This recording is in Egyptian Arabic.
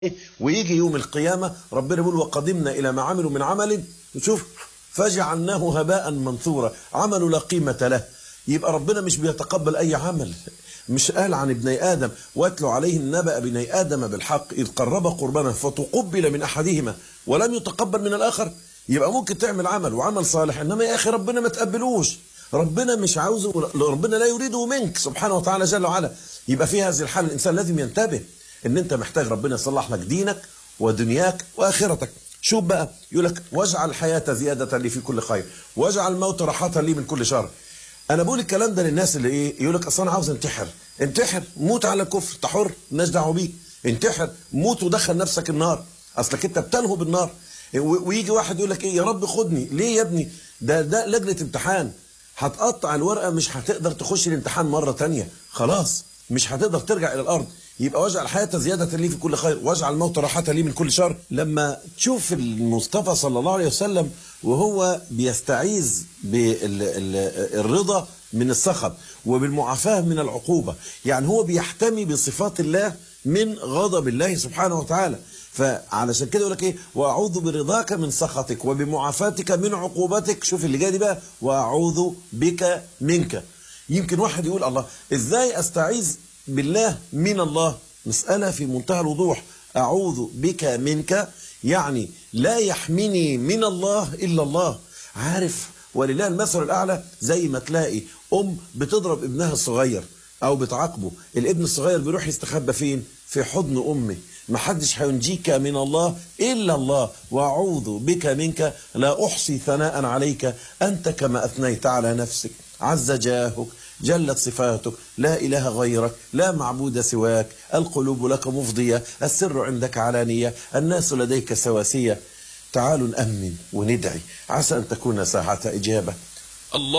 ويجي يوم القيامة ربنا يقول وقدمنا إلى ما عملوا من عمل شوف فجعلناه هباء منثورا عمل لا قيمة له يبقى ربنا مش بيتقبل أي عمل مش قال عن ابني آدم واتلو عليهم نبأ ابني آدم بالحق إذ قرب قربانا فتقبل من أحدهما ولم يتقبل من الآخر يبقى ممكن تعمل عمل وعمل صالح إنما يا أخي ربنا ما تقبلوش ربنا مش عاوزه ربنا لا يريده منك سبحانه وتعالى جل وعلا يبقى في هذه الحالة الإنسان لازم ينتبه ان انت محتاج ربنا يصلح لك دينك ودنياك واخرتك شوف بقى يقول لك واجعل الحياه زياده لي في كل خير واجعل الموت راحه لي من كل شر انا بقول الكلام ده للناس اللي ايه يقول لك اصل انا عاوز انتحر انتحر موت على الكفر انت حر الناس دعوه بيك انتحر موت ودخل نفسك النار اصلك انت بتلهو بالنار ويجي واحد يقول لك ايه يا رب خدني ليه يا ابني ده ده لجنه امتحان هتقطع الورقه مش هتقدر تخش الامتحان مره تانية خلاص مش هتقدر ترجع الى الارض يبقى واجعل الحياة زيادة لي في كل خير واجعل الموت راحة لي من كل شر لما تشوف المصطفى صلى الله عليه وسلم وهو بيستعيذ بالرضا من السخط وبالمعافاة من العقوبة يعني هو بيحتمي بصفات الله من غضب الله سبحانه وتعالى فعلشان كده يقول لك ايه واعوذ برضاك من سخطك وبمعافاتك من عقوبتك شوف اللي جاي دي بقى واعوذ بك منك يمكن واحد يقول الله ازاي استعيذ بالله من الله مسألة في منتهى الوضوح أعوذ بك منك يعني لا يحميني من الله إلا الله عارف ولله المثل الأعلى زي ما تلاقي أم بتضرب ابنها الصغير أو بتعاقبه الابن الصغير بيروح يستخبى فين في حضن أمه ما حدش هينجيك من الله إلا الله وأعوذ بك منك لا أحصي ثناء عليك أنت كما أثنيت على نفسك عز جاهك جلت صفاتك لا إله غيرك لا معبود سواك القلوب لك مفضية السر عندك علانية الناس لديك سواسية تعالوا نأمن وندعي عسى أن تكون ساعة إجابة الله